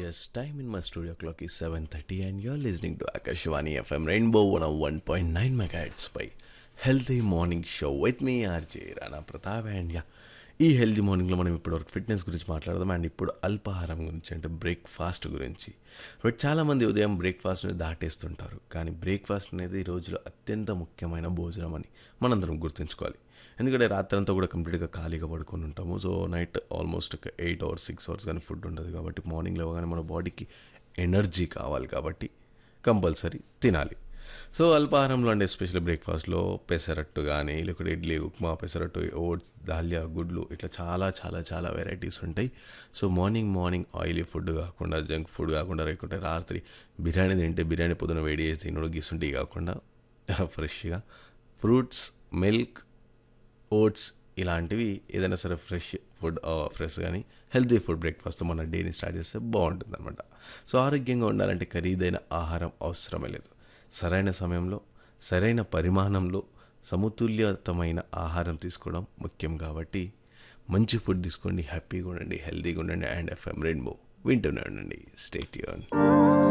Yes, time in my studio clock is 7.30 and you're listening to Akashvani FM Rainbow 101.9 megahertz by Healthy Morning Show with me RJ Rana Pratap and yeah, ఈ healthy మార్నింగ్లో మనం ఇప్పటివరకు fitness గురించి మాట్లాడదాం and ఇప్పుడు అల్పాహారం గురించి అంటే బ్రేక్ఫాస్ట్ గురించి బట్ చాలామంది ఉదయం బ్రేక్ఫాస్ట్ని దాటేస్తుంటారు కానీ బ్రేక్ఫాస్ట్ అనేది ఈ రోజులో అత్యంత ముఖ్యమైన భోజనం అని మనందరం గుర్తుంచుకోవాలి ఎందుకంటే రాత్రంతా కూడా కంప్లీట్గా ఖాళీగా పడుకొని ఉంటాము సో నైట్ ఆల్మోస్ట్ ఒక ఎయిట్ అవర్స్ సిక్స్ అవర్స్ కానీ ఫుడ్ ఉండదు కాబట్టి మార్నింగ్ లేవగానే మన బాడీకి ఎనర్జీ కావాలి కాబట్టి కంపల్సరీ తినాలి సో అల్పాహారంలో అంటే ఎస్పెషల్లీ బ్రేక్ఫాస్ట్లో పెసరట్టు కానీ లేకపోతే ఇడ్లీ ఉప్మా పెసరట్టు ఓట్స్ దాల్యా గుడ్లు ఇట్లా చాలా చాలా చాలా వెరైటీస్ ఉంటాయి so morning morning oily food కాకుండా జంక్ ఫుడ్ కాకుండా లేకుంటే రాత్రి బిర్యానీ తింటే బిర్యానీ పొద్దున వేడి చేసి తినడు గిసుంటి కాకుండా ఫ్రెష్గా ఫ్రూట్స్ మిల్క్ ఓట్స్ ఇలాంటివి ఏదైనా సరే ఫ్రెష్ ఫుడ్ ఫ్రెష్ కానీ హెల్తీ ఫుడ్ బ్రేక్ఫాస్ట్ మన డేని స్టార్ట్ చేస్తే బాగుంటుంది అనమాట సో ఆరోగ్యంగా ఉండాలంటే ఖరీదైన ఆహారం అవసరమే లేదు సరైన సమయంలో సరైన పరిమాణంలో సమతుల్యతమైన ఆహారం తీసుకోవడం ముఖ్యం కాబట్టి మంచి ఫుడ్ తీసుకోండి హ్యాపీగా ఉండండి హెల్తీగా ఉండండి అండ్ ఎఫ్ఎం రెయిన్బో వింటూనే ఉండండి స్టేట్ యూన్